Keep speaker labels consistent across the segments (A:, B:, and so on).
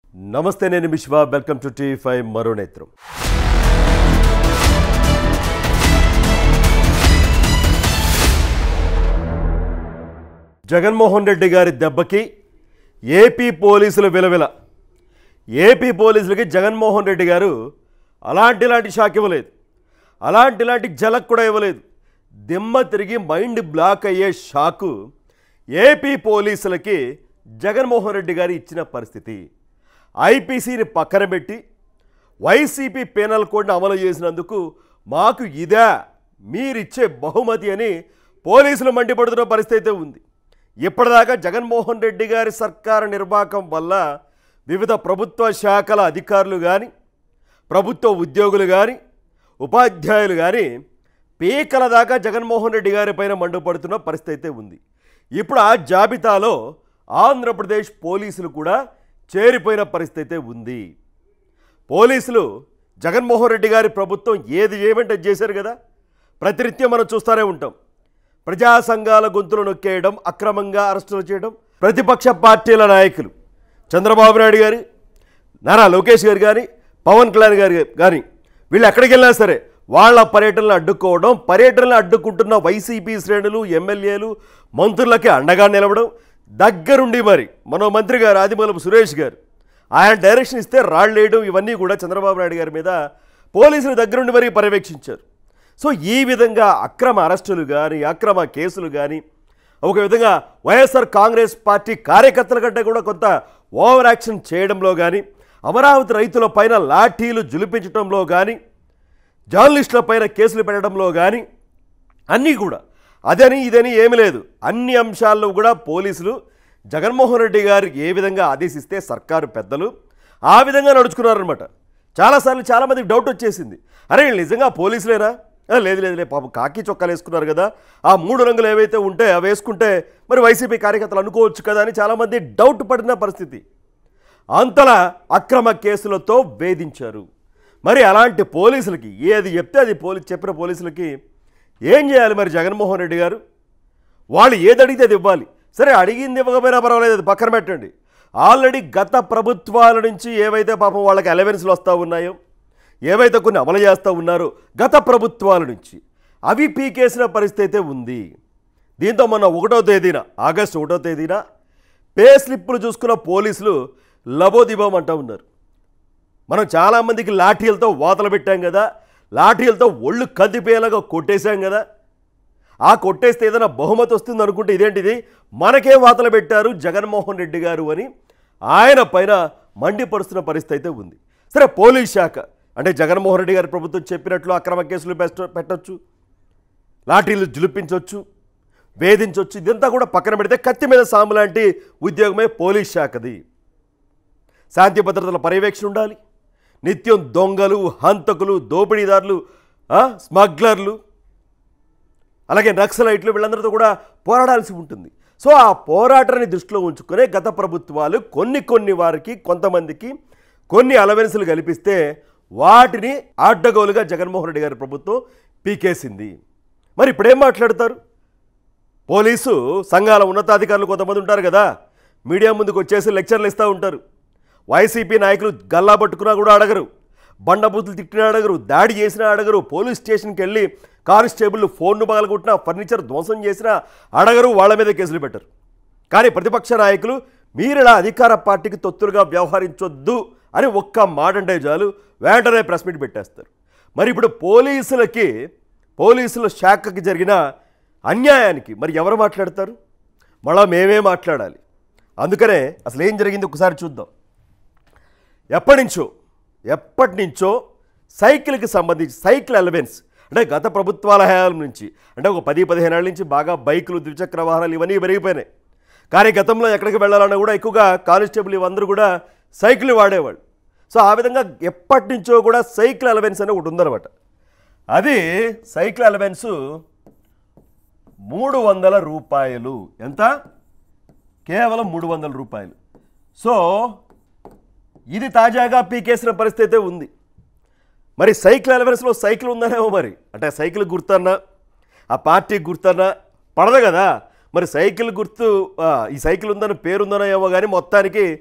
A: నమస్తే నేను విశ్వ వెల్కమ్ టు టీ ఫైవ్ మరో నేత్రం జగన్మోహన్ రెడ్డి గారి దెబ్బకి ఏపీ పోలీసులు విలవిల ఏపీ పోలీసులకి జగన్మోహన్ రెడ్డి గారు అలాంటి ఇలాంటి షాక్ ఇవ్వలేదు అలాంటి ఇలాంటి జలక్ కూడా ఇవ్వలేదు దిమ్మ తిరిగి మైండ్ బ్లాక్ అయ్యే షాకు ఏపీ పోలీసులకి జగన్మోహన్ రెడ్డి గారు ఇచ్చిన పరిస్థితి ఐపీసీని పక్కన పెట్టి వైసీపీ పేనల్ కోడ్ని అమలు చేసినందుకు మాకు ఇదా మీరిచ్చే బహుమతి అని పోలీసులు మండిపడుతున్న పరిస్థితి అయితే ఉంది ఇప్పటిదాకా జగన్మోహన్ రెడ్డి గారి సర్కారు నిర్వాహకం వల్ల వివిధ ప్రభుత్వ శాఖల అధికారులు కానీ ప్రభుత్వ ఉద్యోగులు కానీ ఉపాధ్యాయులు కానీ పీకల దాకా జగన్మోహన్ రెడ్డి గారి పైన మండుపడుతున్న పరిస్థితి అయితే ఉంది ఇప్పుడు ఆ జాబితాలో ఆంధ్రప్రదేశ్ పోలీసులు కూడా చేరిపోయిన పరిస్థితి అయితే ఉంది పోలీసులు జగన్మోహన్ రెడ్డి గారి ప్రభుత్వం ఏది ఏమంటే చేశారు కదా ప్రతినిత్యం మనం చూస్తూనే ఉంటాం ప్రజా సంఘాల గొంతులు నొక్కేయడం అక్రమంగా అరెస్టులు చేయడం ప్రతిపక్ష పార్టీల నాయకులు చంద్రబాబు నాయుడు గారి నారా లోకేష్ గారు కానీ పవన్ కళ్యాణ్ గారు కానీ వీళ్ళు ఎక్కడికి వెళ్ళినా సరే వాళ్ళ పర్యటనలు అడ్డుకోవడం పర్యటనలు అడ్డుకుంటున్న వైసీపీ శ్రేణులు ఎమ్మెల్యేలు మంత్రులకి అండగా నిలవడం దగ్గరుండి మరి మనో మంత్రి గారు ఆదిమూలపు సురేష్ గారు ఆయన డైరెక్షన్ ఇస్తే రాళ్ళేయడం ఇవన్నీ కూడా చంద్రబాబు నాయుడు గారి మీద పోలీసులు దగ్గరుండి మరీ పర్యవేక్షించారు సో ఈ విధంగా అక్రమ అరెస్టులు కానీ అక్రమ కేసులు కానీ ఒక విధంగా వైఎస్ఆర్ కాంగ్రెస్ పార్టీ కార్యకర్తల కంటే కూడా కొంత ఓవర్ యాక్షన్ చేయడంలో కానీ అమరావతి రైతుల పైన లాఠీలు జులిపించడంలో కానీ జర్నలిస్టుల పైన కేసులు పెట్టడంలో కానీ అన్నీ కూడా అదని ఇదని ఏమీ లేదు అన్ని అంశాల్లో కూడా పోలీసులు జగన్మోహన్ రెడ్డి గారు ఏ విధంగా ఆదేశిస్తే సర్కారు పెద్దలు ఆ విధంగా నడుచుకున్నారనమాట చాలాసార్లు చాలామందికి డౌట్ వచ్చేసింది అరే వీళ్ళు నిజంగా పోలీసులేనా "ఆ, లేదు లేదు లేదు పాపం కాకి చొక్కాలు వేసుకున్నారు కదా ఆ మూడు రంగులు ఏవైతే ఉంటే అవి వేసుకుంటే మరి వైసీపీ కార్యకర్తలు అనుకోవచ్చు కదా అని చాలామంది డౌట్ పడిన పరిస్థితి అంతలా అక్రమ కేసులతో వేధించారు మరి అలాంటి పోలీసులకి ఏది చెప్తే అది పోలీస్ చెప్పిన పోలీసులకి ఏం చేయాలి మరి జగన్మోహన్ రెడ్డి గారు వాళ్ళు ఏది అడిగితే అది ఇవ్వాలి సరే అడిగింది ఇవ్వకపోయినా పర్వాలేదు అది పక్కన పెట్టండి ఆల్రెడీ గత ప్రభుత్వాల నుంచి ఏవైతే పాపం వాళ్ళకి అలవెన్స్లు వస్తూ ఉన్నాయో ఏవైతే కొన్ని అమలు చేస్తూ ఉన్నారో గత ప్రభుత్వాల నుంచి అవి పీకేసిన పరిస్థితి అయితే ఉంది దీంతో మొన్న ఒకటో తేదీన ఆగస్టు ఒకటో తేదీన పే స్లిప్పులు చూసుకున్న పోలీసులు లబోదిబం అంటూ ఉన్నారు మనం చాలామందికి లాఠీలతో వాతలు పెట్టాం కదా లాఠీలతో ఒళ్ళు కదిపేలాగా కొట్టేశాం కదా ఆ కొట్టేస్తే ఏదైనా బహుమతి వస్తుంది అనుకుంటే ఇదేంటిది మనకే వాతలు పెట్టారు జగన్మోహన్ రెడ్డి గారు అని ఆయన పైన మండిపరుస్తున్న పరిస్థితి అయితే ఉంది సరే పోలీస్ శాఖ అంటే జగన్మోహన్ రెడ్డి గారి ప్రభుత్వం చెప్పినట్లు అక్రమ కేసులు పెట్ట పెట్టచ్చు లాఠీలు జులిపించవచ్చు వేధించవచ్చు ఇదంతా కూడా పక్కన పెడితే కత్తి మీద సాము లాంటి ఉద్యోగమే పోలీస్ శాఖది శాంతి భద్రతల పర్యవేక్షణ ఉండాలి నిత్యం దొంగలు హంతకులు దోపిడీదారులు ఆ, స్మగ్లర్లు అలాగే నక్సలైట్లు వీళ్ళందరితో కూడా పోరాడాల్సి ఉంటుంది సో ఆ పోరాటాన్ని దృష్టిలో ఉంచుకునే గత ప్రభుత్వాలు కొన్ని కొన్ని వారికి కొంతమందికి కొన్ని అలవెన్సులు కల్పిస్తే వాటిని అడ్డగోలుగా జగన్మోహన్ రెడ్డి గారి ప్రభుత్వం పీకేసింది మరి ఇప్పుడేం మాట్లాడతారు పోలీసు సంఘాల ఉన్నతాధికారులు కొంతమంది ఉంటారు కదా మీడియా ముందుకు వచ్చేసి లెక్చర్లు ఇస్తూ ఉంటారు వైసీపీ నాయకులు గల్లా పట్టుకున్నా కూడా అడగరు బండబూతులు తిట్టినా అడగరు దాడి చేసినా అడగరు పోలీస్ స్టేషన్కి వెళ్ళి కానిస్టేబుల్ ఫోన్ను పగలగొట్టినా ఫర్నిచర్ ధ్వంసం చేసినా అడగరు వాళ్ళ మీద కేసులు పెట్టరు కానీ ప్రతిపక్ష నాయకులు మీరిలా అధికార పార్టీకి తొత్తులుగా వ్యవహరించొద్దు అని ఒక్క మాట అంటే చాలు వెంటనే ప్రెస్ మీట్ పెట్టేస్తారు మరి ఇప్పుడు పోలీసులకి పోలీసుల శాఖకి జరిగిన అన్యాయానికి మరి ఎవరు మాట్లాడతారు మళ్ళా మేమే మాట్లాడాలి అందుకనే అసలు ఏం జరిగింది ఒకసారి చూద్దాం ఎప్పటి నుంచో ఎప్పటి నుంచో సైకిల్కి సంబంధించి సైకిల్ అలవెన్స్ అంటే గత ప్రభుత్వాల హయాల నుంచి అంటే ఒక పది పదిహేను ఏళ్ళ నుంచి బాగా బైకులు ద్విచక్ర వాహనాలు ఇవన్నీ పెరిగిపోయినాయి కానీ గతంలో ఎక్కడికి వెళ్ళాలన్నా కూడా ఎక్కువగా కానిస్టేబుల్ ఇవందరూ కూడా సైకిల్ వాడేవాళ్ళు సో ఆ విధంగా ఎప్పటి నుంచో కూడా సైకిల్ అలవెన్స్ అని ఒకటి ఉందన్నమాట అది సైకిల్ అలవెన్స్ మూడు వందల రూపాయలు ఎంత కేవలం మూడు వందల రూపాయలు సో ఇది తాజాగా పీకేసిన పరిస్థితి అయితే ఉంది మరి సైకిల్ అలవెన్స్లో సైకిల్ ఉందనేమో మరి అంటే సైకిల్ గుర్తన్నా ఆ పార్టీ గుర్తన్నా పడదు కదా మరి సైకిల్ గుర్తు ఆ, ఈ సైకిల్ ఉందని పేరు ఉందనో ఏమో కానీ మొత్తానికి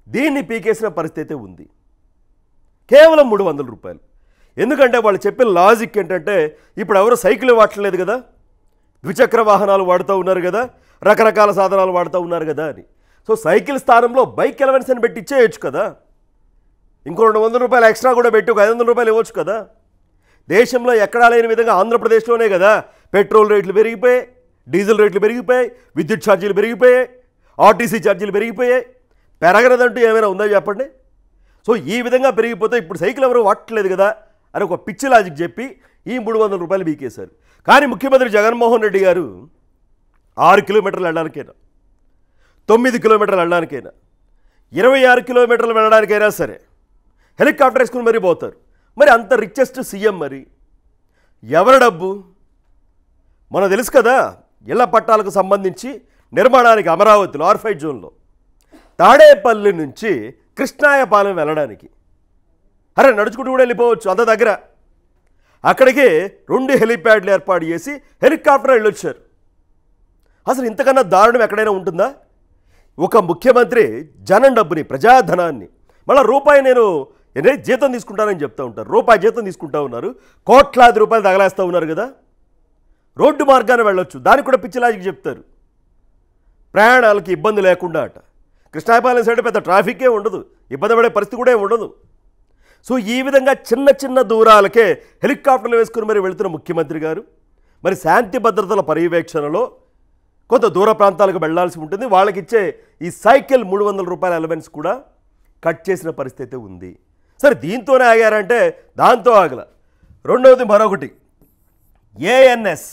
A: దీన్ని పీకేసిన పరిస్థితి ఉంది కేవలం మూడు వందల రూపాయలు ఎందుకంటే వాళ్ళు చెప్పిన లాజిక్ ఏంటంటే ఇప్పుడు ఎవరు సైకిల్ వాడట్లేదు కదా ద్విచక్ర వాహనాలు వాడుతూ ఉన్నారు కదా రకరకాల సాధనాలు వాడుతూ ఉన్నారు కదా అని సో సైకిల్ స్థానంలో బైక్ ఎలవెన్స్ అని పెట్టి ఇచ్చేయచ్చు కదా ఇంకో రెండు వందల రూపాయలు ఎక్స్ట్రా కూడా పెట్టి ఒక ఐదు వందల రూపాయలు ఇవ్వచ్చు కదా దేశంలో ఎక్కడా లేని విధంగా ఆంధ్రప్రదేశ్లోనే కదా పెట్రోల్ రేట్లు పెరిగిపోయాయి డీజిల్ రేట్లు పెరిగిపోయాయి విద్యుత్ ఛార్జీలు పెరిగిపోయాయి ఆర్టీసీ ఛార్జీలు పెరిగిపోయాయి పెరగనదంటూ ఏమైనా ఉందా చెప్పండి సో ఈ విధంగా పెరిగిపోతే ఇప్పుడు సైకిల్ ఎవరు వాడట్లేదు కదా అని ఒక పిచ్చి లాజిక్ చెప్పి ఈ మూడు వందల రూపాయలు బీకేశారు కానీ ముఖ్యమంత్రి జగన్మోహన్ రెడ్డి గారు ఆరు కిలోమీటర్లు వెళ్ళడానికైనా తొమ్మిది కిలోమీటర్లు వెళ్ళడానికైనా ఇరవై ఆరు కిలోమీటర్లు వెళ్ళడానికైనా సరే హెలికాప్టర్ వేసుకుని మరీ పోతారు మరి అంత రిచెస్ట్ సీఎం మరి ఎవరి డబ్బు మనకు తెలుసు కదా ఇళ్ల పట్టాలకు సంబంధించి నిర్మాణానికి అమరావతిలో ఆర్ఫైడ్ జోన్లో తాడేపల్లి నుంచి కృష్ణాయపాలెం వెళ్ళడానికి అరే నడుచుకుంటూ కూడా వెళ్ళిపోవచ్చు అంత దగ్గర అక్కడికి రెండు హెలిప్యాడ్లు ఏర్పాటు చేసి హెలికాప్టర్ వెళ్ళొచ్చారు అసలు ఇంతకన్నా దారుణం ఎక్కడైనా ఉంటుందా ఒక ముఖ్యమంత్రి జనం డబ్బుని ప్రజాధనాన్ని మళ్ళీ రూపాయి నేను ఏదే జీతం తీసుకుంటానని చెప్తా ఉంటారు రూపాయి జీతం తీసుకుంటా ఉన్నారు కోట్లాది రూపాయలు తగలేస్తూ ఉన్నారు కదా రోడ్డు మార్గాన వెళ్ళొచ్చు దానికి కూడా పిచ్చి లాజిక్ చెప్తారు ప్రయాణాలకి ఇబ్బంది లేకుండా అట కృష్ణాపాలెం సైడ్ పెద్ద ట్రాఫిక్కే ఉండదు ఇబ్బంది పడే పరిస్థితి కూడా ఏం ఉండదు సో ఈ విధంగా చిన్న చిన్న దూరాలకే హెలికాప్టర్లు వేసుకుని మరి వెళుతున్న ముఖ్యమంత్రి గారు మరి శాంతి భద్రతల పర్యవేక్షణలో కొంత దూర ప్రాంతాలకు వెళ్లాల్సి ఉంటుంది వాళ్ళకి ఇచ్చే ఈ సైకిల్ మూడు వందల రూపాయల అలవెన్స్ కూడా కట్ చేసిన పరిస్థితి ఉంది సరే దీంతోనే ఆగారంటే దాంతో ఆగల రెండవది మరొకటి ANS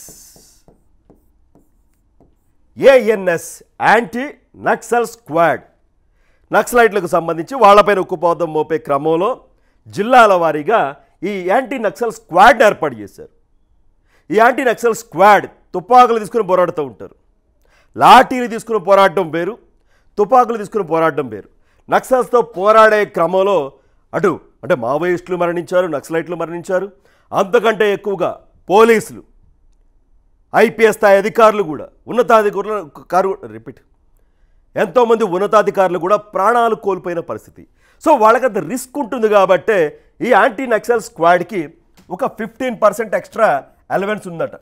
A: ANS anti naxal squad నక్సలైట్లకు సంబంధించి వాళ్ళపైన ఉక్కుపోతం మోపే క్రమంలో జిల్లాల వారీగా ఈ యాంటీ నక్సల్ స్క్వాడ్ని ఏర్పాటు చేశారు ఈ యాంటీ నక్సల్ స్క్వాడ్ తుపాకులు తీసుకుని పోరాడుతూ ఉంటారు లాఠీలు తీసుకుని పోరాడటం వేరు తుపాకులు తీసుకుని పోరాడటం వేరు నక్సల్స్తో పోరాడే క్రమంలో అటు అంటే మావోయిస్టులు మరణించారు నక్సలైట్లు మరణించారు అంతకంటే ఎక్కువగా పోలీసులు ఐపీఎస్ స్థాయి అధికారులు కూడా ఉన్నతాధికారులు కారు రిపీట్ ఎంతోమంది ఉన్నతాధికారులు కూడా ప్రాణాలు కోల్పోయిన పరిస్థితి సో వాళ్ళకంత రిస్క్ ఉంటుంది కాబట్టే ఈ యాంటీ నక్సల్ స్క్వాడ్కి ఒక ఫిఫ్టీన్ పర్సెంట్ ఎక్స్ట్రా అలవెన్స్ ఉందట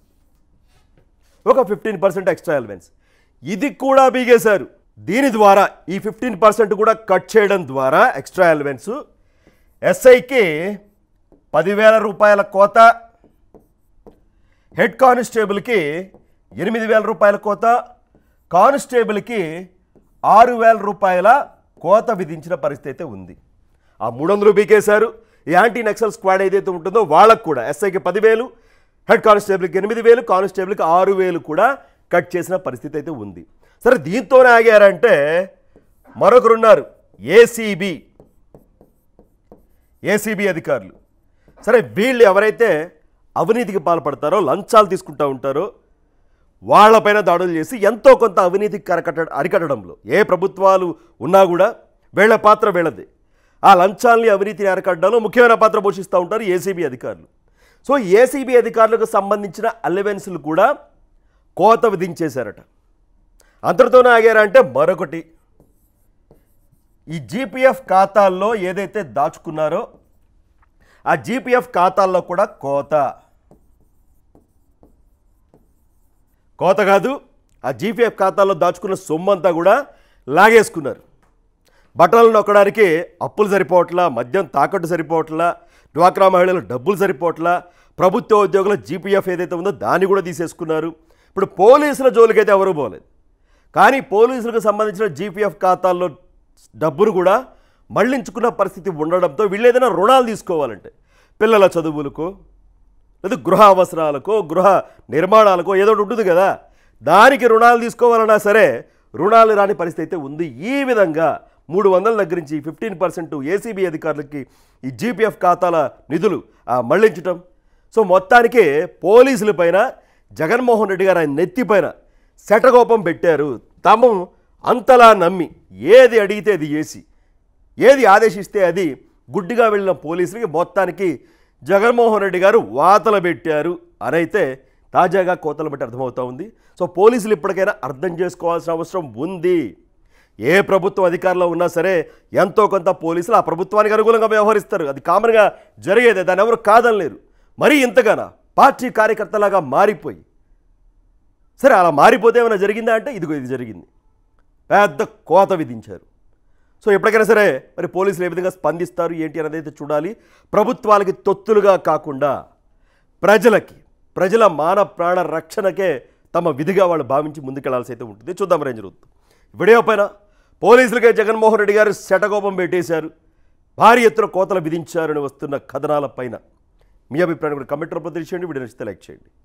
A: ఒక ఫిఫ్టీన్ పర్సెంట్ ఎక్స్ట్రా అలవెన్స్ ఇది కూడా బీగేశారు దీని ద్వారా ఈ ఫిఫ్టీన్ పర్సెంట్ కూడా కట్ చేయడం ద్వారా ఎక్స్ట్రా అలవెన్స్ ఎస్ఐకి పదివేల రూపాయల కోత హెడ్ కానిస్టేబుల్కి ఎనిమిది వేల రూపాయల కోత కానిస్టేబుల్కి ఆరు వేల రూపాయల కోత విధించిన పరిస్థితి అయితే ఉంది ఆ మూడు వందలు బీకేశారు ఈ యాంటీ నక్సల్ స్క్వాడ్ ఏదైతే ఉంటుందో వాళ్ళకు కూడా ఎస్ఐకి పదివేలు హెడ్ కానిస్టేబుల్కి ఎనిమిది వేలు కానిస్టేబుల్కి ఆరు వేలు కూడా కట్ చేసిన పరిస్థితి అయితే ఉంది సరే దీంతోనే ఆగారంటే మరొకరున్నారు ఏసీబీ ఏసీబీ అధికారులు సరే వీళ్ళు ఎవరైతే అవినీతికి పాల్పడతారో లంచాలు తీసుకుంటూ ఉంటారో వాళ్ళపైన దాడులు చేసి ఎంతో కొంత అవినీతికి కరకట్ట అరికట్టడంలో ఏ ప్రభుత్వాలు ఉన్నా కూడా వీళ్ళ పాత్ర వీళ్ళది ఆ లంచాల్ని అవినీతిని అరికట్టడంలో ముఖ్యమైన పాత్ర పోషిస్తూ ఉంటారు ఏసీబీ అధికారులు సో ఏసీబీ అధికారులకు సంబంధించిన అలవెన్స్లు కూడా కోత విధించేశారట అంతటితోనే ఆగారంటే మరొకటి ఈ జీపీఎఫ్ ఖాతాల్లో ఏదైతే దాచుకున్నారో ఆ జీపీఎఫ్ ఖాతాల్లో కూడా కోత కోత కాదు ఆ జీపీఎఫ్ ఖాతాల్లో దాచుకున్న సొమ్ము అంతా కూడా లాగేసుకున్నారు బట్టలు నొక్కడానికి అప్పులు సరిపోవట్లా మద్యం తాకట్టు సరిపోవట్లా డ్వాక్రా మహిళలు డబ్బులు సరిపోవట్లా ప్రభుత్వ ఉద్యోగుల జీపీఎఫ్ ఏదైతే ఉందో దాన్ని కూడా తీసేసుకున్నారు ఇప్పుడు పోలీసుల జోలికైతే ఎవరు పోలేదు కానీ పోలీసులకు సంబంధించిన జీపీఎఫ్ ఖాతాల్లో డబ్బును కూడా మళ్లించుకున్న పరిస్థితి ఉండడంతో వీళ్ళు ఏదైనా రుణాలు తీసుకోవాలంటే పిల్లల చదువులకు లేదా గృహ అవసరాలకో గృహ నిర్మాణాలకో ఏదో ఒకటి ఉంటుంది కదా దానికి రుణాలు తీసుకోవాలన్నా సరే రుణాలు రాని పరిస్థితి అయితే ఉంది ఈ విధంగా మూడు వందల దగ్గర నుంచి ఫిఫ్టీన్ పర్సెంట్ ఏసీబీ అధికారులకి ఈ జీపీఎఫ్ ఖాతాల నిధులు ఆ, మళ్లించటం సో మొత్తానికి పోలీసుల పైన జగన్మోహన్ రెడ్డి గారు ఆయన నెత్తిపైన శటకోపం పెట్టారు తాము అంతలా నమ్మి ఏది అడిగితే అది చేసి ఏది ఆదేశిస్తే అది గుడ్డిగా వెళ్ళిన పోలీసులకి మొత్తానికి జగన్మోహన్ రెడ్డి గారు వాతలు పెట్టారు అనైతే తాజాగా కోతలు బట్టి అర్థమవుతా ఉంది సో పోలీసులు ఇప్పటికైనా అర్థం చేసుకోవాల్సిన అవసరం ఉంది ఏ ప్రభుత్వం అధికారంలో ఉన్నా సరే ఎంతో కొంత పోలీసులు ఆ ప్రభుత్వానికి అనుకూలంగా వ్యవహరిస్తారు అది కామన్గా జరిగేదే దాన్ని ఎవరు కాదనలేరు మరీ ఇంతగానా పార్టీ కార్యకర్తలాగా మారిపోయి సరే అలా మారిపోతే ఏమైనా జరిగిందా అంటే ఇదిగో ఇది జరిగింది పెద్ద కోత విధించారు సో ఎప్పటికైనా సరే మరి పోలీసులు ఏ విధంగా స్పందిస్తారు ఏంటి అనేది అయితే చూడాలి ప్రభుత్వాలకి తొత్తులుగా కాకుండా ప్రజలకి ప్రజల మాన ప్రాణ రక్షణకే తమ విధిగా వాళ్ళు భావించి ముందుకెళ్లాల్సి అయితే ఉంటుంది చూద్దాం మరి ఏం జరుగుతుంది వీడియో పైన పోలీసులకే జగన్మోహన్ రెడ్డి గారు శటకోపం పెట్టేశారు భారీ ఎత్తున కోతలు విధించారని వస్తున్న కథనాల పైన మీ అభిప్రాయం కూడా కమెంట్ రూపంలో తెలియచేయండి వీడియో నచ్చితే లైక్ చేయండి